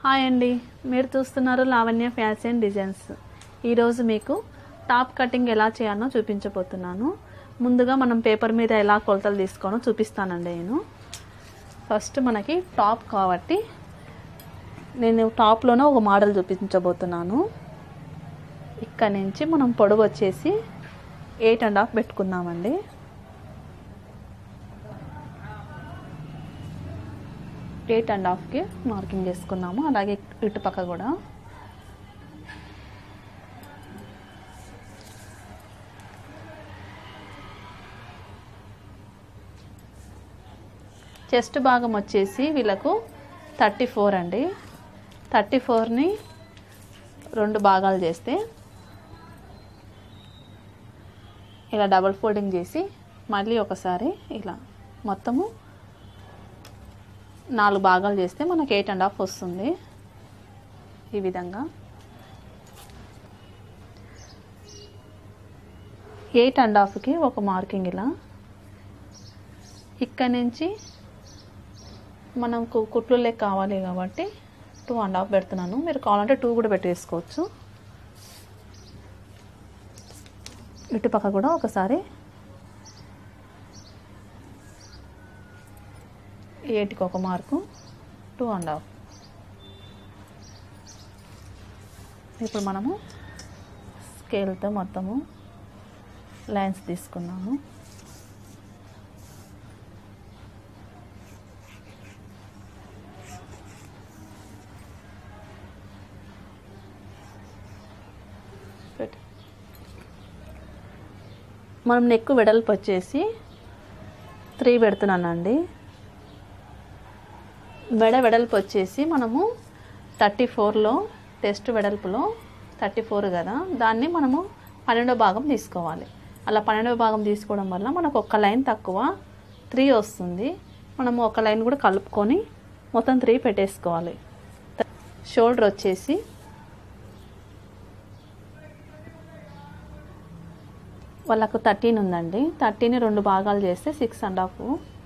Hi అండి మీరు చూస్తున్నారు లావణ్య ఫ్యాషన్ డిజైన్స్ ఈరోజు మీకు టాప్ కటింగ్ ఎలా చేయాలో చూపించబోతున్నాను ముందుగా మనం పేపర్ మీద ఎలా కొలతలు తీసుకోనో చూపిస్తానండి నేను ఫస్ట్ మనకి టాప్ కాబట్టి నేను టాప్లోనే ఒక మోడల్ చూపించబోతున్నాను ఇక్కడ నుంచి మనం పొడవు వచ్చేసి ఎయిట్ అండ్ హాఫ్ పెట్టుకుందామండి ఎయిట్ అండ్ హాఫ్కి మార్కింగ్ చేసుకున్నాము అలాగే ఇటుపక్క కూడా చెస్ట్ భాగం వచ్చేసి వీళ్ళకు థర్టీ ఫోర్ అండి థర్టీ ఫోర్ని రెండు భాగాలు చేస్తే ఇలా డబుల్ ఫోల్డింగ్ చేసి మళ్ళీ ఒకసారి ఇలా మొత్తము నాలుగు భాగాలు చేస్తే మనకి ఎయిట్ అండ్ హాఫ్ వస్తుంది ఈ విధంగా ఎయిట్ అండ్ హాఫ్కి ఒక మార్కింగ్ ఇలా ఇక్కడ నుంచి మనకు కుట్లు లెక్క కావాలి కాబట్టి టూ అండ్ హాఫ్ పెడుతున్నాను మీరు కావాలంటే టూ కూడా పెట్టేసుకోవచ్చు ఇటుపక్క కూడా ఒకసారి ఎయిట్కి ఒక మార్కు టూ అండ్ హాఫ్ ఇప్పుడు మనము స్కేల్తో మొత్తము లైన్స్ తీసుకున్నాము పెట్టు. మనం నెక్ వెడల్పు వచ్చేసి త్రీ పెడుతున్నానండి మెడ వెడల్పు వచ్చేసి మనము థర్టీ ఫోర్లో టెస్ట్ వెడల్పులో థర్టీ ఫోర్ కదా దాన్ని మనము పన్నెండో భాగం తీసుకోవాలి అలా పన్నెండో భాగం తీసుకోవడం వల్ల మనకు ఒక్క లైన్ తక్కువ త్రీ వస్తుంది మనము ఒక లైన్ కూడా కలుపుకొని మొత్తం త్రీ పెట్టేసుకోవాలి షోల్డర్ వచ్చేసి వాళ్ళకు థర్టీన్ ఉందండి థర్టీని రెండు భాగాలు చేస్తే సిక్స్ అండ్ హాఫ్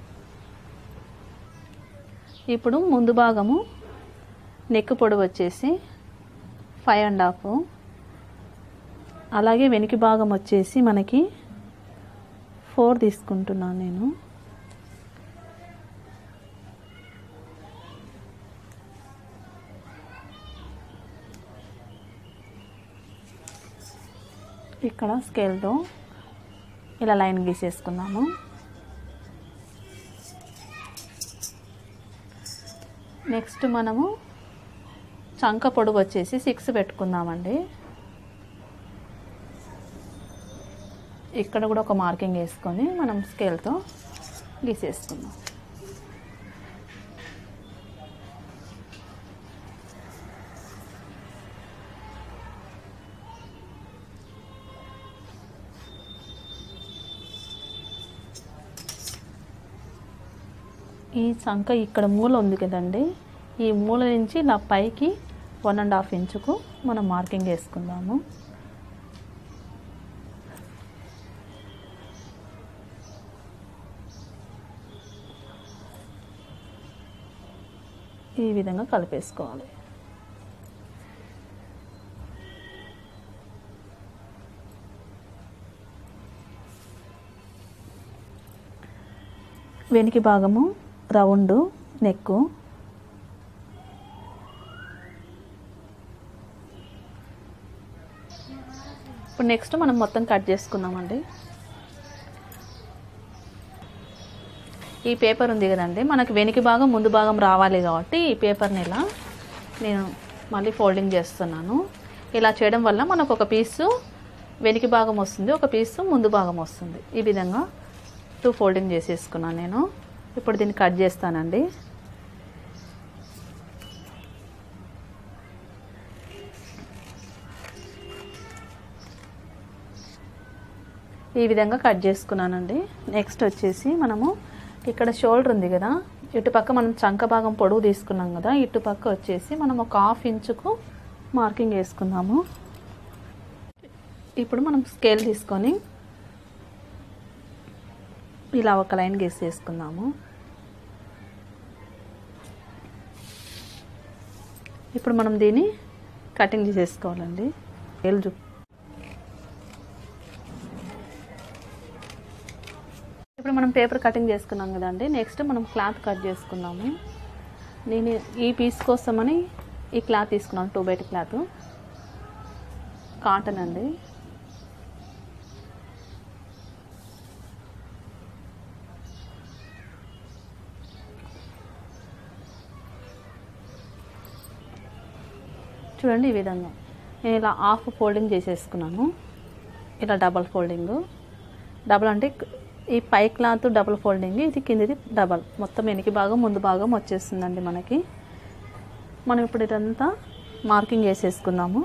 ఇప్పుడు ముందు భాగము నెక్ పొడవు వచ్చేసి ఫైవ్ అండ్ హాఫ్ అలాగే వెనుక భాగం వచ్చేసి మనకి ఫోర్ తీసుకుంటున్నాను నేను ఇక్కడ స్కేల్తో ఇలా లైన్ గీసేసుకున్నాము నెక్స్ట్ మనము చంక పొడుగు వచ్చేసి సిక్స్ పెట్టుకుందామండి ఇక్కడ కూడా ఒక మార్కింగ్ వేసుకొని మనం స్కేల్తో గీసేసుకుందాం ఈ చంక ఇక్కడ మూల ఉంది కదండి ఈ మూల నుంచి ఇలా పైకి వన్ అండ్ హాఫ్ ఇంచుకు మనం మార్కింగ్ వేసుకుందాము ఈ విధంగా కలిపేసుకోవాలి వెనికి భాగము రౌండ్ నెక్ ఇప్పుడు నెక్స్ట్ మనం మొత్తం కట్ చేసుకుందామండి ఈ పేపర్ ఉంది కదండి మనకి వెనికి భాగం ముందు భాగం రావాలి కాబట్టి ఈ పేపర్ని ఇలా నేను మళ్ళీ ఫోల్డింగ్ చేస్తున్నాను ఇలా చేయడం వల్ల మనకు ఒక పీసు వెనికి భాగం వస్తుంది ఒక పీసు ముందు భాగం వస్తుంది ఈ విధంగా టూ ఫోల్డింగ్ చేసేసుకున్నాను నేను ఇప్పుడు దీన్ని కట్ చేస్తానండి ఈ విధంగా కట్ చేసుకున్నానండి నెక్స్ట్ వచ్చేసి మనము ఇక్కడ షోల్డర్ ఉంది కదా ఇటుపక్క మనం చంక భాగం పొడవు తీసుకున్నాం కదా ఇటుపక్క వచ్చేసి మనం ఒక హాఫ్ ఇంచుకు మార్కింగ్ వేసుకుందాము ఇప్పుడు మనం స్కేల్ తీసుకొని ఇలా ఒక లైన్ గీసేసుకుందాము ఇప్పుడు మనం దీన్ని కటింగ్ చేసేసుకోవాలండి ఏళ్ళు చూ ఇప్పుడు మనం పేపర్ కటింగ్ చేసుకున్నాం కదండి నెక్స్ట్ మనం క్లాత్ కట్ చేసుకుందాము నేను ఈ పీస్ కోసమని ఈ క్లాత్ తీసుకున్నాను టూ బయట క్లాత్ కాటన్ అండి చూడండి ఈ విధంగా నేను ఇలా హాఫ్ ఫోల్డింగ్ చేసేసుకున్నాను ఇలా డబల్ ఫోల్డింగ్ డబల్ అంటే ఈ పై క్లాత్ డబల్ ఫోల్డింగ్ ఇది కిందిది డబల్ మొత్తం వెనక భాగం ముందు భాగం వచ్చేస్తుందండి మనకి మనం ఇప్పుడు ఇదంతా మార్కింగ్ వేసేసుకున్నాము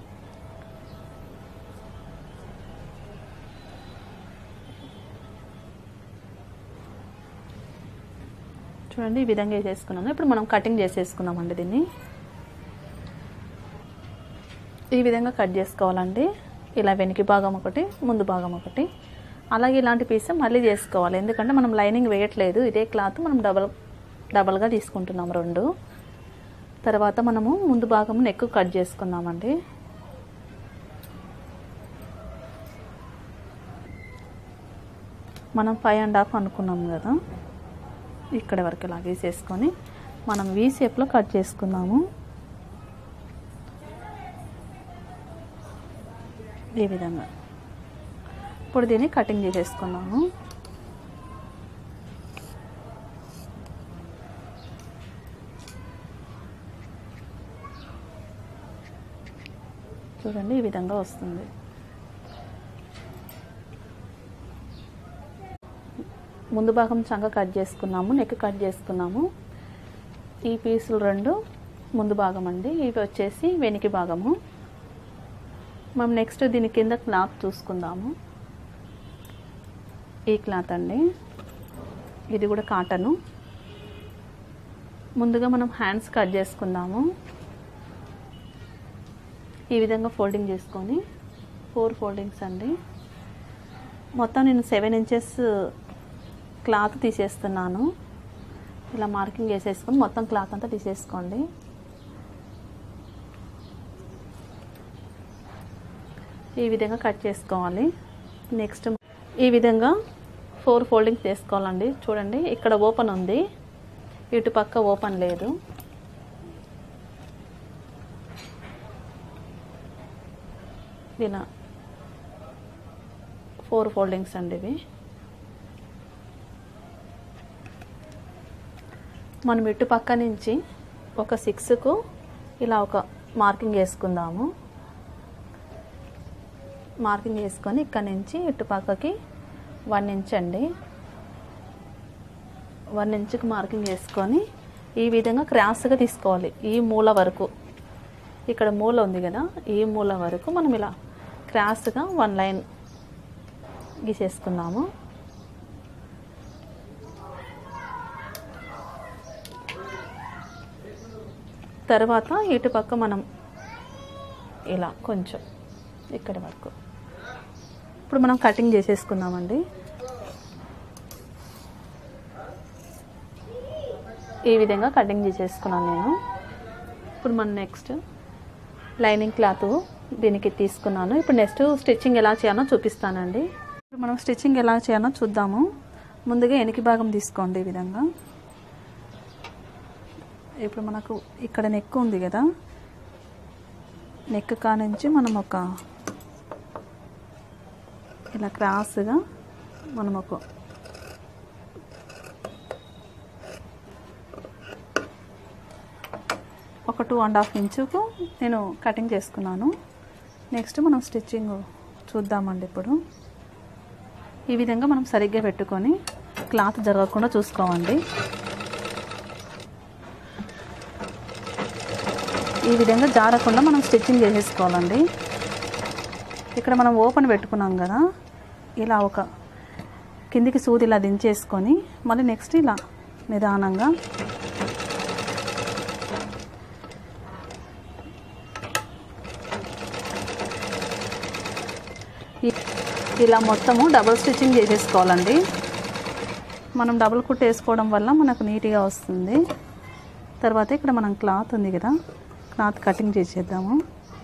చూడండి ఈ విధంగా వేసేసుకున్నాను ఇప్పుడు మనం కటింగ్ చేసేసుకున్నామండి దీన్ని ఈ విధంగా కట్ చేసుకోవాలండి ఇలా వెనక భాగం ఒకటి ముందు భాగం ఒకటి అలాగే ఇలాంటి పీస్ మళ్ళీ చేసుకోవాలి ఎందుకంటే మనం లైనింగ్ వేయట్లేదు ఇదే క్లాత్ మనం డబల్ డబల్గా తీసుకుంటున్నాం రెండు తర్వాత మనము ముందు భాగం నెక్ కట్ చేసుకుందామండి మనం ఫైవ్ అండ్ హాఫ్ అనుకున్నాం కదా ఇక్కడ వరకు ఇలా వేసేసుకొని మనం వీ షేప్లో కట్ చేసుకుందాము ఈ విధంగా ఇప్పుడు దీన్ని కటింగ్ చేసేసుకున్నాము చూడండి ఈ విధంగా వస్తుంది ముందు భాగం చంక కట్ చేసుకున్నాము నెక్ కట్ చేసుకున్నాము ఈ పీసులు రెండు ముందు భాగం అండి ఇవి వచ్చేసి వెనికి భాగము మనం నెక్స్ట్ దీని కింద క్లాత్ చూసుకుందాము ఈ క్లాత్ అండి ఇది కూడా కాటను ముందుగా మనం హ్యాండ్స్ కట్ చేసుకుందాము ఈ విధంగా ఫోల్డింగ్ చేసుకొని ఫోర్ ఫోల్డింగ్స్ అండి మొత్తం నేను సెవెన్ ఇంచెస్ క్లాత్ తీసేస్తున్నాను ఇలా మార్కింగ్ వేసేసుకొని మొత్తం క్లాత్ అంతా తీసేసుకోండి ఈ విధంగా కట్ చేసుకోవాలి నెక్స్ట్ ఈ విధంగా ఫోర్ ఫోల్డింగ్స్ చేసుకోవాలండి చూడండి ఇక్కడ ఓపెన్ ఉంది ఇటు పక్క ఓపెన్ లేదు ఇలా ఫోర్ ఫోల్డింగ్స్ అండి ఇవి మనం ఇటు పక్క నుంచి ఒక సిక్స్కు ఇలా ఒక మార్కింగ్ వేసుకుందాము మార్కింగ్ వేసుకొని ఇక్కడ నుంచి ఇటు పక్కకి వన్ ఇంచ్ అండి వన్ ఇంచుకి మార్కింగ్ వేసుకొని ఈ విధంగా క్రాస్గా తీసుకోవాలి ఈ మూల వరకు ఇక్కడ మూల ఉంది కదా ఈ మూల వరకు మనం ఇలా క్రాస్గా వన్ లైన్ గీసేసుకుందాము తర్వాత ఇటు పక్క మనం ఇలా కొంచెం ఇక్కడ వరకు ఇప్పుడు మనం కటింగ్ చేసేసుకుందామండి ఈ విధంగా కటింగ్ చేసేసుకున్నాను నేను ఇప్పుడు మనం నెక్స్ట్ లైనింగ్ క్లాత్ దీనికి తీసుకున్నాను ఇప్పుడు నెక్స్ట్ స్టిచ్చింగ్ ఎలా చేయాలో చూపిస్తానండి ఇప్పుడు మనం స్టిచ్చింగ్ ఎలా చేయాలో చూద్దాము ముందుగా వెనక భాగం తీసుకోండి ఈ విధంగా ఇప్పుడు మనకు ఇక్కడ నెక్ ఉంది కదా నెక్ కానుంచి మనం ఒక ఇలా క్రాస్గా మనం ఒక ఒక టూ అండ్ హాఫ్ ఇంచుకు నేను కటింగ్ చేసుకున్నాను నెక్స్ట్ మనం స్టిచ్చింగ్ చూద్దామండి ఇప్పుడు ఈ విధంగా మనం సరిగ్గా పెట్టుకొని క్లాత్ జరగకుండా చూసుకోవండి ఈ విధంగా జారకుండా మనం స్టిచ్చింగ్ చేసేసుకోవాలండి ఇక్కడ మనం ఓపెన్ పెట్టుకున్నాం కదా ఇలా ఒక కిందికి సూది ఇలా దించేసుకొని మళ్ళీ నెక్స్ట్ ఇలా నిదానంగా ఇ- ఇలా మొత్తము డబుల్ స్టిచ్చింగ్ చేసేసుకోవాలండి మనం డబుల్ కుట్ వేసుకోవడం వల్ల మనకు నీట్గా వస్తుంది తర్వాత ఇక్కడ మనం క్లాత్ ఉంది కదా క్లాత్ కటింగ్ చేసేద్దాము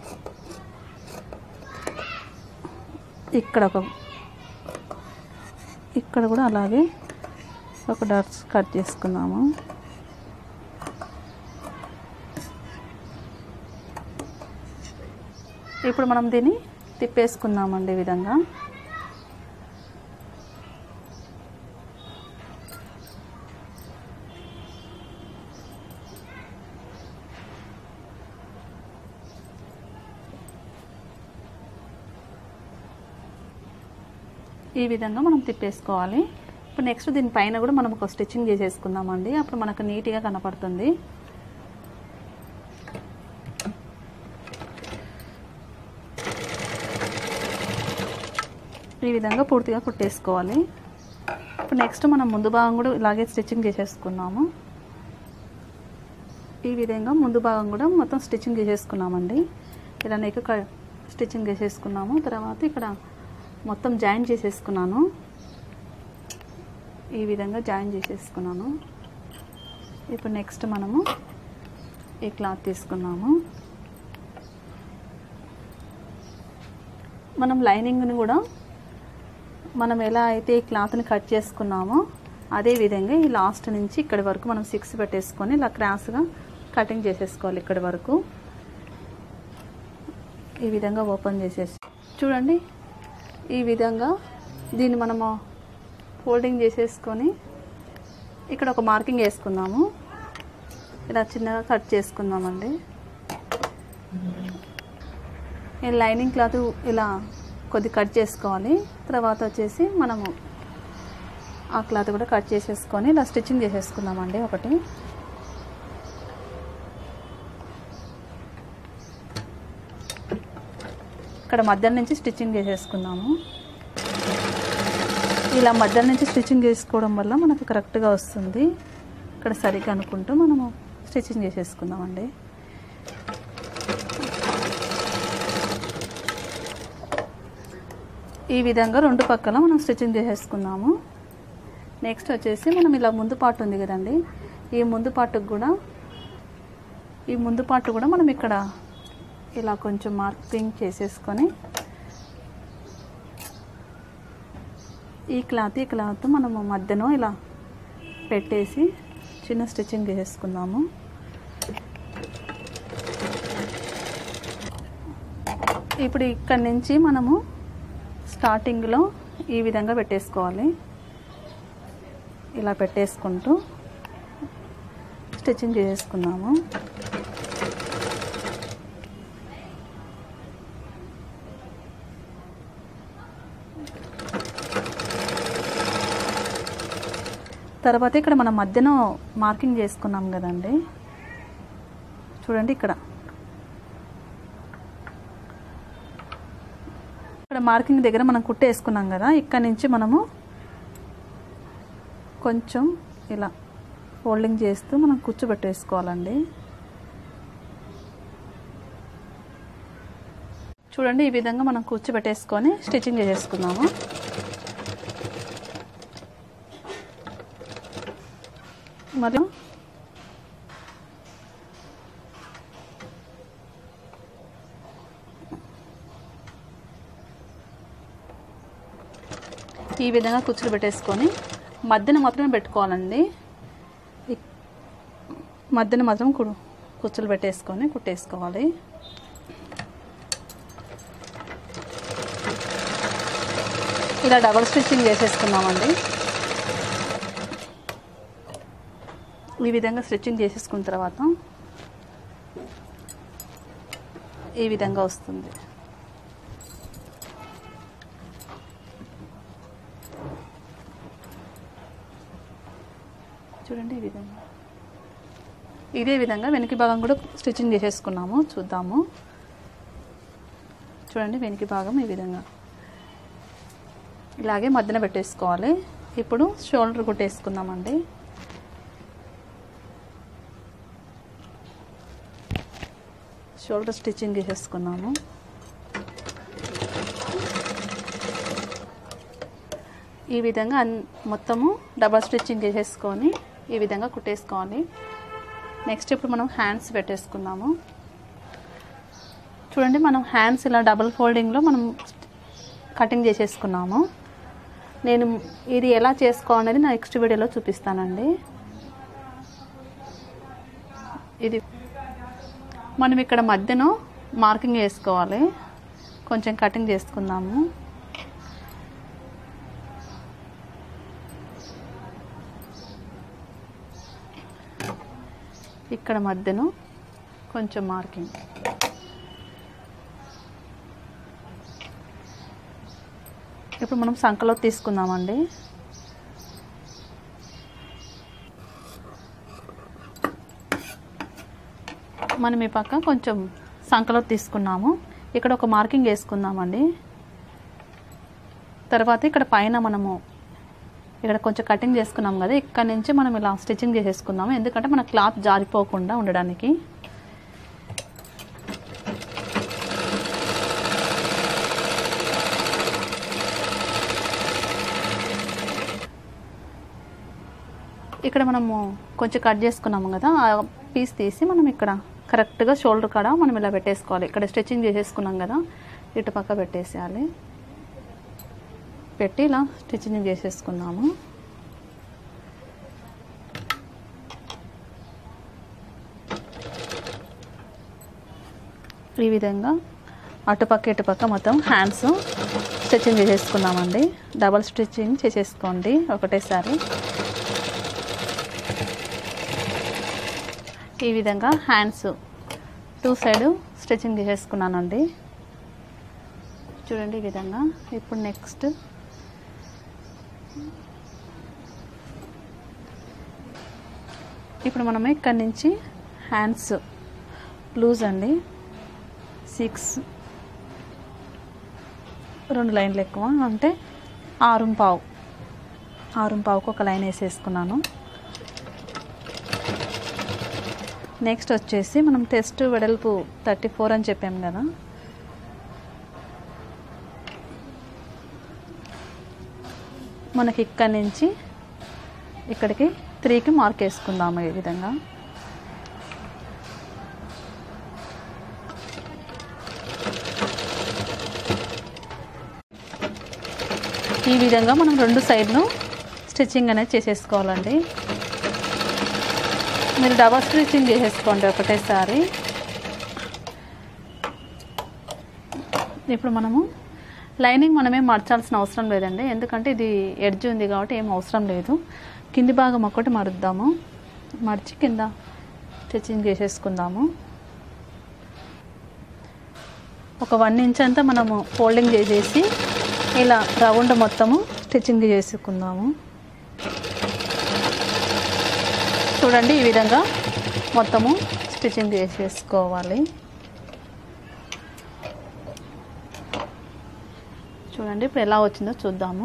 ఇక్కడ ఒక ఇక్కడ కూడా అలాగే ఒక డాట్స్ కట్ చేసుకున్నాము ఇప్పుడు మనం దీన్ని తిప్పేసుకుందామండి ఈ విధంగా ఈ విధంగా మనం తిప్పేసుకోవాలి ఇప్పుడు నెక్స్ట్ దీనిపైన కూడా మనం ఒక స్టిచ్చింగ్ చేసేసుకుందామండి అప్పుడు మనకు నీట్గా కనపడుతుంది ఈ విధంగా పూర్తిగా కుట్టేసుకోవాలి ఇప్పుడు నెక్స్ట్ మనం ముందు భాగం కూడా ఇలాగే స్టిచ్చింగ్ చేసేసుకున్నాము ఈ విధంగా ముందు భాగం కూడా మొత్తం స్టిచ్చింగ్ చేసేసుకున్నామండి ఇలా నెక్ స్టిచ్చింగ్ చేసేసుకున్నాము తర్వాత ఇక్కడ మొత్తం జాయిన్ చేసేసుకున్నాను ఈ విధంగా జాయిన్ చేసేసుకున్నాను ఇప్పుడు నెక్స్ట్ మనము ఈ క్లాత్ తీసుకున్నాము మనం లైనింగ్ని కూడా మనం ఎలా అయితే ఈ క్లాత్ని కట్ చేసుకున్నామో అదే విధంగా ఈ లాస్ట్ నుంచి ఇక్కడి వరకు మనం సిక్స్ పెట్టేసుకొని ఇలా క్రాస్గా కటింగ్ చేసేసుకోవాలి ఇక్కడి వరకు ఈ విధంగా ఓపెన్ చేసేసి చూడండి ఈ విధంగా దీన్ని మనము ఫోల్డింగ్ చేసేసుకొని ఇక్కడ ఒక మార్కింగ్ వేసుకుందాము ఇలా చిన్నగా కట్ చేసుకుందామండి ఈ లైనింగ్ క్లాత్ ఇలా కొద్ది కట్ చేసుకోవాలి తర్వాత వచ్చేసి మనము ఆ క్లాత్ కూడా కట్ చేసేసుకొని ఇలా స్టిచ్చింగ్ చేసేసుకుందామండి ఒకటి ఇక్కడ మధ్య నుంచి స్టిచ్చింగ్ చేసేసుకుందాము ఇలా మధ్య నుంచి స్టిచ్చింగ్ చేసుకోవడం వల్ల మనకు కరెక్ట్గా వస్తుంది ఇక్కడ సరిగ్గా అనుకుంటూ మనము స్టిచ్చింగ్ చేసేసుకుందామండి ఈ విధంగా రెండు పక్కల మనం స్టిచ్చింగ్ చేసేసుకుందాము నెక్స్ట్ వచ్చేసి మనం ఇలా ముందు పార్ట్ ఉంది కదండి ఈ ముందు పార్ట్కి కూడా ఈ ముందు పార్ట్ కూడా మనం ఇక్కడ ఇలా కొంచెం మార్కింగ్ చేసేసుకొని ఈ క్లాత్ ఈ క్లాత్ మనము మధ్యలో ఇలా పెట్టేసి చిన్న స్టిచ్చింగ్ చేసేసుకుందాము ఇప్పుడు ఇక్కడ నుంచి మనము స్టార్టింగ్లో ఈ విధంగా పెట్టేసుకోవాలి ఇలా పెట్టేసుకుంటూ స్టిచ్చింగ్ చేసేసుకుందాము తర్వాత ఇక్కడ మనం మధ్యన మార్కింగ్ చేసుకున్నాం కదండి చూడండి ఇక్కడ ఇక్కడ మార్కింగ్ దగ్గర మనం కుట్టేసుకున్నాం కదా ఇక్కడ నుంచి మనము కొంచెం ఇలా ఫోల్డింగ్ చేస్తూ మనం కూర్చోబెట్టేసుకోవాలండి చూడండి ఈ విధంగా మనం కూర్చోబెట్టేసుకొని స్టిచ్చింగ్ చేసేసుకుందాము మరియు ఈ విధంగా కుచ్చులు పెట్టేసుకొని మధ్యన మాత్రమే పెట్టుకోవాలండి ఇక్- మధ్యన మాత్రం కు కుచ్చులు పెట్టేసుకొని కుట్టేసుకోవాలి ఇలా డబల్ స్టిచ్చింగ్ చేసేసుకున్నామండి ఈ విధంగా స్టిచ్చింగ్ చేసేసుకున్న తర్వాత ఈ విధంగా వస్తుంది చూడండి ఈ విధంగా ఇదే విధంగా వెనక భాగం కూడా స్టిచ్చింగ్ చేసేసుకున్నాము చూద్దాము చూడండి వెనక భాగం ఈ విధంగా ఇలాగే మధ్యన పెట్టేసుకోవాలి ఇప్పుడు షోల్డర్ కుట్టేసుకుందామండి షోల్డర్ స్టిచ్చింగ్ చేసేసుకున్నాము ఈ విధంగా అన్ మొత్తము డబల్ స్టిచ్చింగ్ చేసేసుకొని ఈ విధంగా కుట్టేసుకోవాలి నెక్స్ట్ ఇప్పుడు మనం హ్యాండ్స్ పెట్టేసుకుందాము చూడండి మనం హ్యాండ్స్ ఇలా డబుల్ ఫోల్డింగ్లో మనం కటింగ్ చేసేసుకున్నాము నేను ఇది ఎలా చేసుకోవాలనేది నా నెక్స్ట్ వీడియోలో చూపిస్తానండి ఇది మనం ఇక్కడ మధ్యన మార్కింగ్ వేసుకోవాలి కొంచెం కటింగ్ చేసుకుందాము ఇక్కడ మధ్యన కొంచెం మార్కింగ్ ఇప్పుడు మనం సంకలో తీసుకుందామండి మనం ఈ పక్క కొంచెం సంకలో తీసుకున్నాము ఇక్కడ ఒక మార్కింగ్ వేసుకుందామండి తర్వాత ఇక్కడ పైన మనము ఇక్కడ కొంచెం కటింగ్ చేసుకున్నాం కదా ఇక్కడ నుంచి మనం ఇలా స్టిచ్చింగ్ చేసేసుకుందాము ఎందుకంటే మన క్లాత్ జారిపోకుండా ఉండడానికి ఇక్కడ మనము కొంచెం కట్ చేసుకున్నాము కదా ఆ పీస్ తీసి మనం ఇక్కడ కరెక్ట్గా షోల్డర్ కాడ మనం ఇలా పెట్టేసుకోవాలి ఇక్కడ స్టిచ్చింగ్ చేసేసుకున్నాం కదా ఇటు పక్క పెట్టేసేయాలి పెట్టి ఇలా స్టిచ్చింగ్ చేసేసుకున్నాము ఈ విధంగా అటుపక్క ఇటుపక్క మొత్తం హ్యాండ్స్ స్టిచ్చింగ్ చేసేసుకున్నామండి డబల్ స్టిచ్చింగ్ చేసేసుకోండి ఒకటేసారి ఈ విధంగా హ్యాండ్స్ టూ సైడ్ స్టిచ్చింగ్ చేసేసుకున్నానండి చూడండి ఈ విధంగా ఇప్పుడు నెక్స్ట్ ఇప్పుడు మనం ఇక్కడి నుంచి హ్యాండ్స్ లూజ్ అండి సిక్స్ రెండు లైన్లు ఎక్కువ అంటే ఆరు పావు ఆరు పావుకు ఒక లైన్ వేసేసుకున్నాను నెక్స్ట్ వచ్చేసి మనం టెస్ట్ వెడల్పు థర్టీ ఫోర్ అని చెప్పాం కదా మనకి ఇక్కడి నుంచి ఇక్కడికి త్రీకి మార్క్ వేసుకుందాము ఈ విధంగా ఈ విధంగా మనం రెండు సైడ్ను స్టిచ్చింగ్ అనేది చేసేసుకోవాలండి మీరు డబల్ స్టిచ్చింగ్ చేసేసుకోండి ఒకటేసారి ఇప్పుడు మనము లైనింగ్ మనమేం మార్చాల్సిన అవసరం లేదండి ఎందుకంటే ఇది ఎడ్జ్ ఉంది కాబట్టి ఏం అవసరం లేదు కింది భాగం ఒకటి మరుద్దాము మర్చి కింద స్టిచ్చింగ్ చేసేసుకుందాము ఒక వన్ ఇంచ్ అంతా మనము ఫోల్డింగ్ చేసేసి ఇలా రౌండ్ మొత్తము స్టిచ్చింగ్ చేసుకుందాము చూడండి ఈ విధంగా మొత్తము స్టిచ్చింగ్ చేసేసుకోవాలి చూడండి ఇప్పుడు ఎలా వచ్చిందో చూద్దాము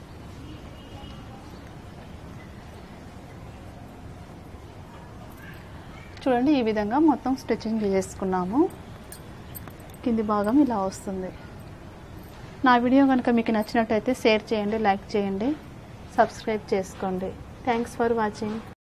చూడండి ఈ విధంగా మొత్తం స్టిచ్చింగ్ చేసేసుకున్నాము కింది భాగం ఇలా వస్తుంది నా వీడియో కనుక మీకు నచ్చినట్టయితే షేర్ చేయండి లైక్ చేయండి సబ్స్క్రైబ్ చేసుకోండి థ్యాంక్స్ ఫర్ వాచింగ్